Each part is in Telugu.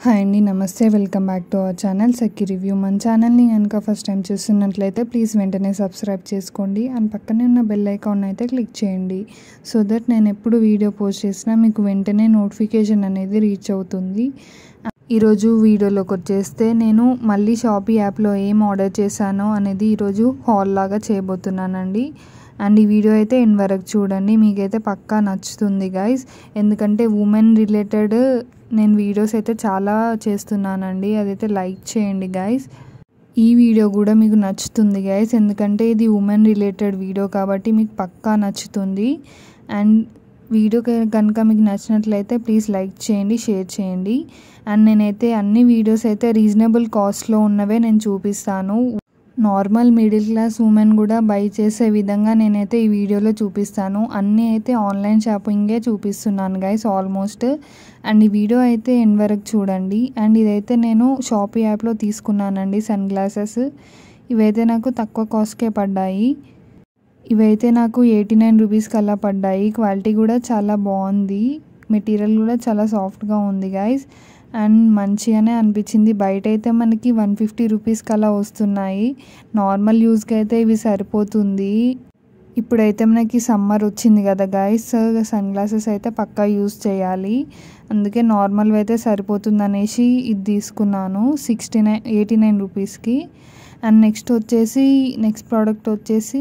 హాయ్ అండి నమస్తే welcome back to our channel Sakki review మన ఛానల్ని కనుక ఫస్ట్ టైం చూస్తున్నట్లయితే ప్లీజ్ వెంటనే సబ్స్క్రైబ్ చేసుకోండి అండ్ పక్కనే ఉన్న బెల్ ఐకాన్ అయితే క్లిక్ చేయండి సో దట్ నేను ఎప్పుడు వీడియో పోస్ట్ చేసినా మీకు వెంటనే నోటిఫికేషన్ అనేది రీచ్ అవుతుంది ఈరోజు వీడియోలోకి వచ్చేస్తే నేను మళ్ళీ షాపీ యాప్లో ఏం ఆర్డర్ చేశానో అనేది ఈరోజు హాల్ లాగా చేయబోతున్నానండి అండ్ ఈ వీడియో అయితే ఎండ్ వరకు చూడండి మీకైతే పక్కా నచ్చుతుంది గైస్ ఎందుకంటే ఉమెన్ రిలేటెడ్ నేను వీడియోస్ అయితే చాలా చేస్తున్నానండి అదైతే లైక్ చేయండి గైస్ ఈ వీడియో కూడా మీకు నచ్చుతుంది గైస్ ఎందుకంటే ఇది ఉమెన్ రిలేటెడ్ వీడియో కాబట్టి మీకు పక్కా నచ్చుతుంది అండ్ వీడియో కనుక మీకు నచ్చినట్లయితే ప్లీజ్ లైక్ చేయండి షేర్ చేయండి అండ్ నేనైతే అన్ని వీడియోస్ అయితే రీజనబుల్ కాస్ట్లో ఉన్నవే నేను చూపిస్తాను నార్మల్ మిడిల్ క్లాస్ ఉమెన్ కూడా బై చేసే విధంగా నేనైతే ఈ వీడియోలో చూపిస్తాను అన్నీ అయితే ఆన్లైన్ షాపింగే చూపిస్తున్నాను గైస్ ఆల్మోస్ట్ అండ్ ఈ వీడియో అయితే ఎండ్ వరకు చూడండి అండ్ ఇదైతే నేను షాపీ యాప్లో తీసుకున్నానండి సన్ గ్లాసెస్ ఇవైతే నాకు తక్కువ కాస్ట్కే పడ్డాయి ఇవైతే నాకు ఎయిటీ నైన్ రూపీస్కి అలా పడ్డాయి క్వాలిటీ కూడా చాలా బాగుంది మెటీరియల్ కూడా చాలా సాఫ్ట్గా ఉంది గైస్ అండ్ మంచిగానే అనిపించింది బయట అయితే మనకి వన్ ఫిఫ్టీ రూపీస్కి అలా వస్తున్నాయి నార్మల్ యూస్కి అయితే ఇవి సరిపోతుంది ఇప్పుడైతే మనకి సమ్మర్ వచ్చింది కదా గైస్ సన్ గ్లాసెస్ అయితే పక్కా యూస్ చేయాలి అందుకే నార్మల్ అయితే సరిపోతుంది అనేసి ఇది తీసుకున్నాను సిక్స్టీ నైన్ ఎయిటీ నైన్ రూపీస్కి అండ్ నెక్స్ట్ వచ్చేసి నెక్స్ట్ ప్రోడక్ట్ వచ్చేసి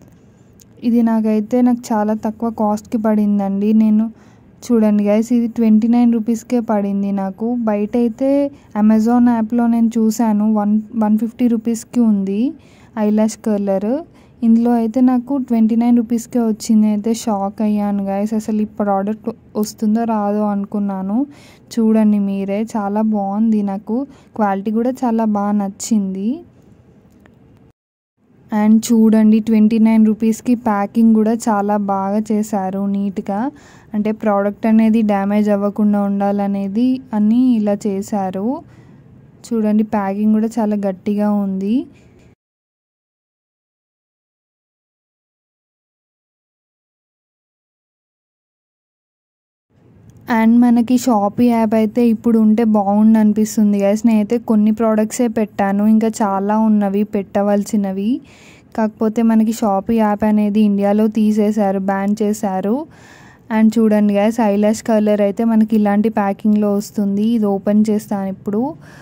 ఇది నాకైతే నాకు చాలా తక్కువ కాస్ట్కి పడిందండి నేను చూడండి గైస్ ఇది ట్వంటీ నైన్ రూపీస్కే పడింది నాకు బయట అయితే అమెజాన్ యాప్లో నేను చూశాను వన్ వన్ ఫిఫ్టీ రూపీస్కి ఉంది ఐలాష్ కలర్ ఇందులో అయితే నాకు ట్వంటీ నైన్ రూపీస్కే వచ్చింది అయితే షాక్ అయ్యాను గైస్ అసలు ఈ ప్రోడక్ట్ వస్తుందో రాదో అనుకున్నాను చూడండి మీరే చాలా బాగుంది నాకు క్వాలిటీ కూడా చాలా బాగా నచ్చింది అండ్ చూడండి ట్వంటీ నైన్ రూపీస్కి ప్యాకింగ్ కూడా చాలా బాగా చేశారు నీట్గా అంటే ప్రోడక్ట్ అనేది డ్యామేజ్ అవ్వకుండా ఉండాలనేది అన్నీ ఇలా చేశారు చూడండి ప్యాకింగ్ కూడా చాలా గట్టిగా ఉంది అండ్ మనకి షాపీ యాప్ అయితే ఇప్పుడు ఉంటే బాగుండు అనిపిస్తుంది గైస్ నేనైతే కొన్ని ప్రోడక్ట్సే పెట్టాను ఇంకా చాలా ఉన్నవి పెట్టవలసినవి కాకపోతే మనకి షాపీ యాప్ అనేది ఇండియాలో తీసేశారు బ్యాన్ చేశారు అండ్ చూడండి గైస్ ఐలాష్ కలర్ అయితే మనకి ఇలాంటి ప్యాకింగ్లో వస్తుంది ఇది ఓపెన్ చేస్తాను ఇప్పుడు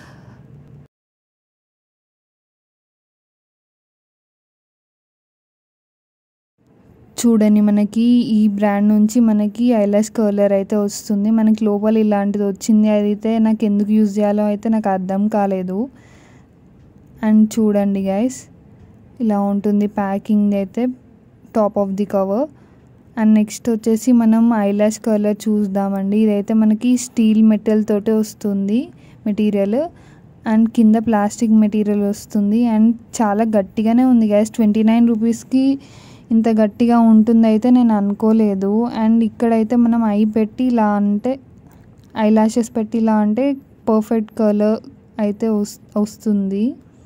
చూడండి మనకి ఈ బ్రాండ్ నుంచి మనకి ఐలాష్ కలర్ అయితే వస్తుంది మనకి లోపల ఇలాంటిది వచ్చింది అయితే నాకు ఎందుకు యూజ్ చేయాలో అయితే నాకు అర్థం కాలేదు అండ్ చూడండి గైస్ ఇలా ఉంటుంది ప్యాకింగ్ అయితే top of the cover and next వచ్చేసి మనం ఐలాష్ కలర్ చూద్దామండి ఇదైతే మనకి స్టీల్ మెటల్ తోటే వస్తుంది మెటీరియల్ అండ్ కింద ప్లాస్టిక్ మెటీరియల్ వస్తుంది అండ్ చాలా గట్టిగానే ఉంది గైస్ ట్వంటీ నైన్ రూపీస్కి ఇంత గట్టిగా ఉంటుంది అయితే నేను అనుకోలేదు అండ్ ఇక్కడైతే మనం ఐ పెట్టి ఇలా అంటే ఐ లాషెస్ పెట్టి ఇలా అంటే పర్ఫెక్ట్ కలర్ అయితే వస్తుంది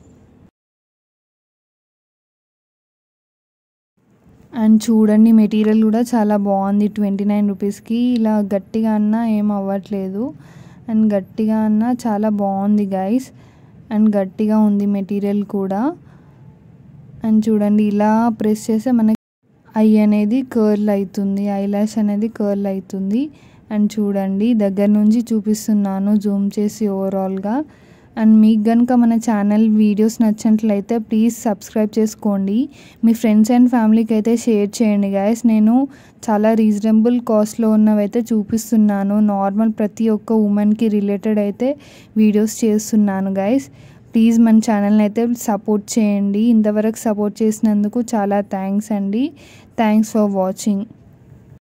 అండ్ చూడండి మెటీరియల్ కూడా చాలా బాగుంది ట్వంటీ నైన్ రూపీస్కి ఇలా గట్టిగా అన్నా ఏం అవ్వట్లేదు అండ్ గట్టిగా అన్నా చాలా బాగుంది గైస్ అండ్ గట్టిగా ఉంది మెటీరియల్ కూడా అండ్ చూడండి ఇలా ప్రెస్ చేస్తే మనకి ఐ అనేది కర్ల్ అవుతుంది ఐ లాష్ అనేది కర్ల్ అవుతుంది అండ్ చూడండి దగ్గర నుంచి చూపిస్తున్నాను జూమ్ చేసి ఓవరాల్గా అండ్ మీకు కనుక మన ఛానల్ వీడియోస్ నచ్చినట్లయితే ప్లీజ్ సబ్స్క్రైబ్ చేసుకోండి మీ ఫ్రెండ్స్ అండ్ ఫ్యామిలీకి అయితే షేర్ చేయండి గాయస్ నేను చాలా రీజనబుల్ కాస్ట్లో ఉన్నవైతే చూపిస్తున్నాను నార్మల్ ప్రతి ఒక్క ఉమెన్కి రిలేటెడ్ అయితే వీడియోస్ చేస్తున్నాను గైస్ ప్లీజ్ మన ఛానల్ని అయితే సపోర్ట్ చేయండి ఇంతవరకు సపోర్ట్ చేసినందుకు చాలా థ్యాంక్స్ అండి థ్యాంక్స్ ఫర్ వాచింగ్